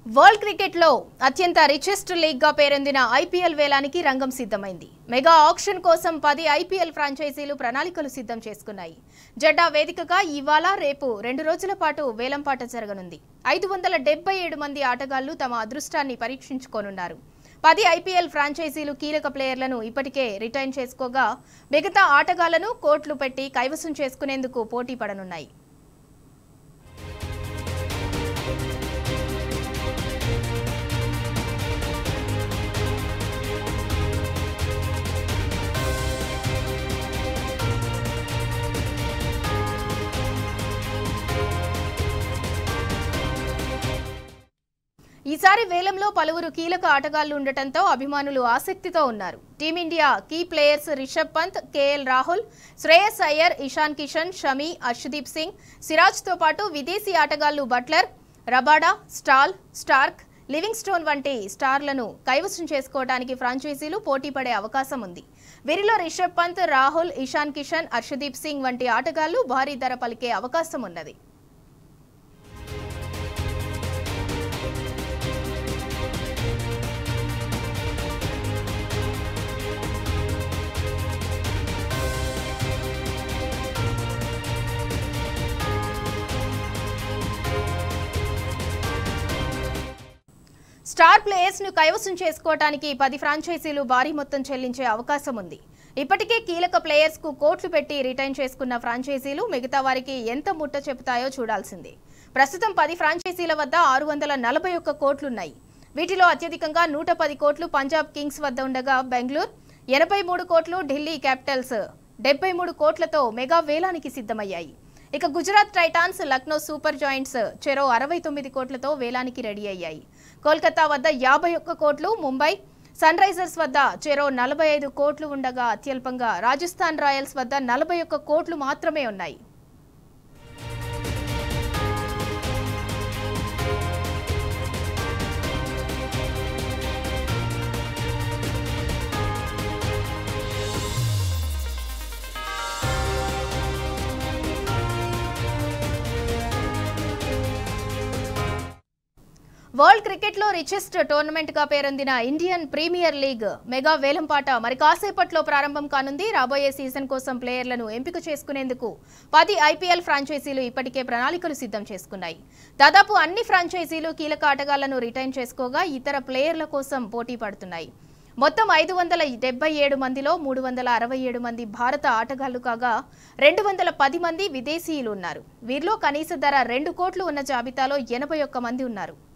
world క్రికెట్లో అత్యంత richest లీగ్గా పేరొందిన ఐపీఎల్ వేలానికి రంగం సిద్ధమైంది మెగా ఆక్షన్ కోసం పది ఐపీఎల్ ఫ్రాంచైజీలు ప్రణాళికలు సిద్ధం చేసుకున్నాయి జడ్డా వేదికగా ఇవాళ రేపు రెండు రోజుల పాటు వేలంపాట జరగనుంది ఐదు వందల డెబ్బై ఏడు మంది ఆటగాళ్లు తమ అదృష్టాన్ని పరీక్షించుకోనున్నారు పది ఐపీఎల్ ఫ్రాంచైజీలు కీలక ప్లేయర్లను ఇప్పటికే రిటైన్ చేసుకోగా మిగతా ఆటగాళ్లను కోట్లు పెట్టి కైవసం చేసుకునేందుకు పోటీ పడనున్నాయి ఈసారి వేలంలో పలువురు కీలక ఆటగాళ్లు ఉండటంతో అభిమానులు ఆసక్తితో ఉన్నారు Team India key players Rishabh Pant KL Rahul Shreyas Iyer Ishan Kishan Shami Arshdeep Singh సిరాజ్తో పాటు విదేశీ ఆటగాళ్లు బట్లర్ రబాడా స్టాల్ స్టార్క్ లివింగ్ స్టోన్ వంటి స్టార్లను కైవసం చేసుకోవడానికి ఫ్రాంచైజీలు పోటీ పడే అవకాశం ఉంది వీరిలో రిషబ్ పంత్ రాహుల్ ఇషాన్ కిషన్ అర్షదీప్ సింగ్ వంటి ఆటగాళ్లు భారీ ధర పలికే అవకాశం ఉన్నది స్టార్ ప్లేయర్స్ ను కైవసం చేసుకోవటానికి పది ఫ్రాంచైజీలు భారీ మొత్తం చెల్లించే అవకాశం ఉంది ఇప్పటికే కీలక ప్లేయర్స్ కు కోట్లు పెట్టి రిటైన్ చేసుకున్న ఫ్రాంచైజీలు మిగతా వారికి ఎంత ముట్ట చెబుతాయో చూడాల్సిందే ప్రస్తుతం పది ఫ్రాంచైజీల వద్ద ఆరు వందల నలభై ఒక్క కోట్లున్నాయి వీటిలో అత్యధికంగా నూట పది కోట్లు పంజాబ్ కింగ్స్ వద్ద ఉండగా బెంగళూరు ఎనభై మూడు కోట్లు ఢిల్లీ క్యాపిటల్స్ డెబ్బై మూడు కోట్లతో మెగా వేలానికి సిద్ధమయ్యాయి ఇక Gujarat Titans Lucknow Super Giants చెరో అరవై తొమ్మిది కోట్లతో వేలానికి రెడీ అయ్యాయి కోల్కతా వద్ద యాభై ఒక్క కోట్లు ముంబై సన్ రైజర్స్ వద్ద చెరో నలభై ఐదు కోట్లు ఉండగా అత్యల్పంగా రాజస్థాన్ రాయల్స్ వద్ద నలభై ఒక్క కోట్లు మాత్రమే ఉన్నాయి వరల్డ్ క్రికెట్లో రిచెస్ట్ టోర్నమెంట్ గా పేరొందిన ఇండియన్ ప్రీమియర్ లీగ్ మెగా వేలంపాట మరి కాసేపట్లో ప్రారంభం కానుంది రాబోయే సీజన్ కోసం ప్లేయర్లను ఎంపిక చేసుకునేందుకు పది ఐపీఎల్ ఫ్రాంచైజీలు ఇప్పటికే ప్రణాళికలు సిద్ధం చేసుకున్నాయి దాదాపు అన్ని ఫ్రాంచైజీలు కీలక ఆటగాళ్లను రిటైన్ చేసుకోగా ఇతర ప్లేయర్ల కోసం పోటీ పడుతున్నాయి మొత్తం ఐదు వందల డెబ్బై ఏడు మందిలో మూడు వందల అరవై ఏడు మంది భారత ఆటగాళ్లు కాగా రెండు వందల పది మంది విదేశీయులు ఉన్నారు వీరిలో కనీస ధర రెండు కోట్లు ఉన్న జాబితాలో ఎనభై ఒక్క మంది ఉన్నారు